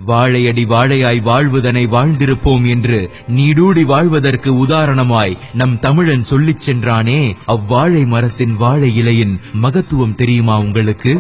வாழையடி வாழையாய் வாழ்வதனை வாழ்ந்திருப்போம் என்று நீடூடி வாழ்வதற்கு உதாரணமாய் நம் தமிழன் சொல்லிச் சென்றானே அவ்வாழை மரத்தின் வாழை இலையின் மகத்துவம் தெரியுமா உங்களுக்கு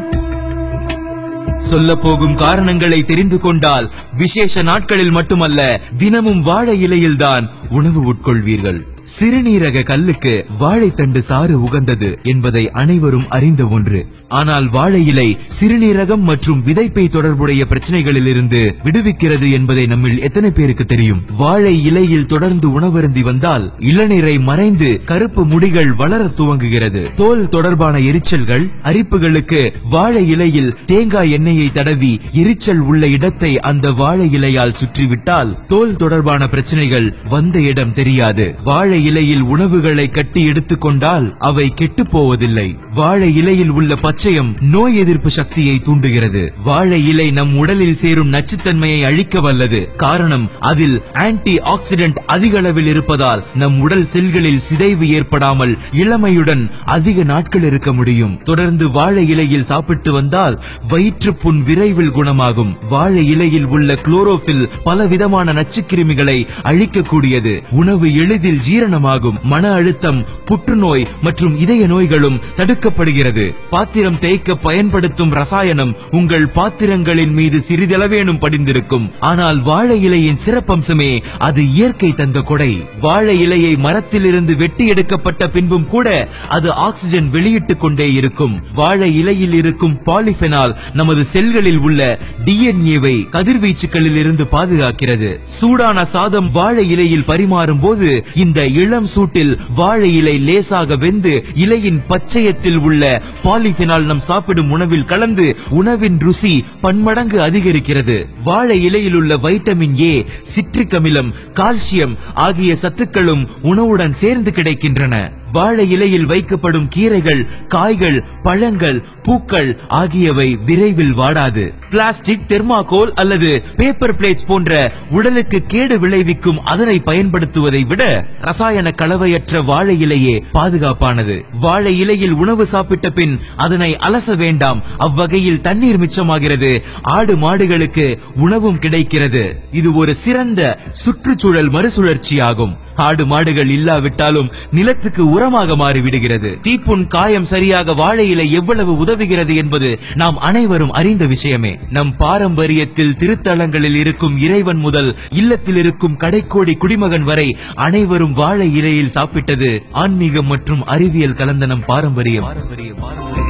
சொல்ல போகும் காரணங்களை தெரிந்து கொண்டால் விசேஷ நாட்களில் மட்டுமல்ல தினமும் வாழை இலையில்தான் உணவு உட்கொள்வீர்கள் சிறுநீரக கல்லுக்கு வாழைத்தண்டு சாறு உகந்தது என்பதை அனைவரும் அறிந்த ஒன்று ஆனால் வாழை இலை சிறுநீரகம் மற்றும் விதைப்பை தொடர்புடைய பிரச்சனைகளில் இருந்து விடுவிக்கிறது என்பதை நம்மில் எத்தனை பேருக்கு தெரியும் வாழை இலையில் தொடர்ந்து உணவருந்தி வந்தால் இளநீரை மறைந்து கருப்பு முடிகள் வளர துவங்குகிறது தோல் தொடர்பான எரிச்சல்கள் அரிப்புகளுக்கு வாழை இலையில் தேங்காய் எண்ணெயை தடவி எரிச்சல் உள்ள இடத்தை அந்த வாழை இலையால் சுற்றிவிட்டால் தோல் தொடர்பான பிரச்சனைகள் வந்த இடம் தெரியாது வாழை இலையில் உணவுகளை கட்டி எடுத்துக்கொண்டால் அவை கெட்டுப் போவதில்லை வாழை இலையில் உள்ள பச்சையம் நோய் எதிர்ப்பு சக்தியை தூண்டுகிறது வாழை இலை நம் உடலில் சேரும் நச்சுத்தன்மையை அழிக்க வல்லது காரணம் அதில் ஆன்டி ஆக்சிடென்ட் அதிக அளவில் இருப்பதால் நம் உடல் செல்களில் சிதைவு ஏற்படாமல் இளமையுடன் அதிக நாட்கள் இருக்க முடியும் தொடர்ந்து வாழை இலையில் சாப்பிட்டு வந்தால் வயிற்று புண் விரைவில் குணமாகும் வாழை இலையில் உள்ள குளோரோபில் பல விதமான நச்சுக்கிருமிகளை அழிக்கக்கூடியது உணவு எளிதில் ஜீரணமாகும் மன அழுத்தம் புற்றுநோய் மற்றும் இதய நோய்களும் தடுக்கப்படுகிறது பாத்திரம் தேய்க்க பயன்படுத்தும் ரசாயனம் உங்கள் பாத்திரங்களின் மீது சிறிதளவேனும் படிந்திருக்கும் ஆனால் வாழை இலையின் சிறப்பம்சமே அது இயற்கை தந்த கொடை வாழை இலையை மரத்திலிருந்து வெட்டி எடுக்கப்பட்ட பின்பும் கூட அது ஆக்சிஜன் வெளியிட்டுக் கொண்டே இருக்கும் வாழை இலையில் இருக்கும் பாலிபெனால் நமது செல்களில் உள்ள டிஎன்ஏவை கதிர்வீச்சுகளில் இருந்து பாதுகாக்கிறது சூடான சாதம் வாழை இலையில் பரிமாறும் போது இந்த இளம் சூட்டில் வாழை இலை லேசாக வெந்து இலையின் பச்சையத்தில் உள்ள பாலிபெனால் நம் சாப்பிடும் உணவில் கலந்து உணவின் ருசி பன்மடங்கு அதிகரிக்கிறது வாழை இலையில் உள்ள வைட்டமின் ஏ சிட்ரிக் அமிலம் கால்சியம் ஆகிய சத்துக்களும் உணவுடன் சேர்ந்து கிடைக்கின்றன வாழை இலையில் வைக்கப்படும் கீரைகள் காய்கள் பழங்கள் பூக்கள் ஆகியவை விரைவில் வாடாது பிளாஸ்டிக் தெர்மாகோல் அல்லது பேப்பர் பிளேட்ஸ் போன்ற உடலுக்கு கேடு விளைவிக்கும் அதனை பயன்படுத்துவதை விட ரசாயன கலவையற்ற வாழை இலையே பாதுகாப்பானது வாழை இலையில் உணவு சாப்பிட்ட பின் அதனை அலச வேண்டாம் அவ்வகையில் தண்ணீர் மிச்சமாகிறது ஆடு மாடுகளுக்கு உணவும் கிடைக்கிறது இது ஒரு சிறந்த சுற்றுச்சூழல் மறுசுழற்சியாகும் ஆடு மாடுகள் இல்லாவிட்டாலும் நிலத்துக்கு உரமாக மாறிவிடுகிறது தீப்புண் காயம் சரியாக வாழை இலை எவ்வளவு உதவுகிறது என்பது நாம் அனைவரும் அறிந்த விஷயமே நம் பாரம்பரியத்தில் திருத்தலங்களில் இருக்கும் இறைவன் முதல் இல்லத்தில் இருக்கும் கடைக்கோடி குடிமகன் வரை அனைவரும் வாழை இலையில் சாப்பிட்டது ஆன்மீகம் மற்றும் அறிவியல் கலந்த நம் பாரம்பரியம் பாரம்பரிய பாரம்பரிய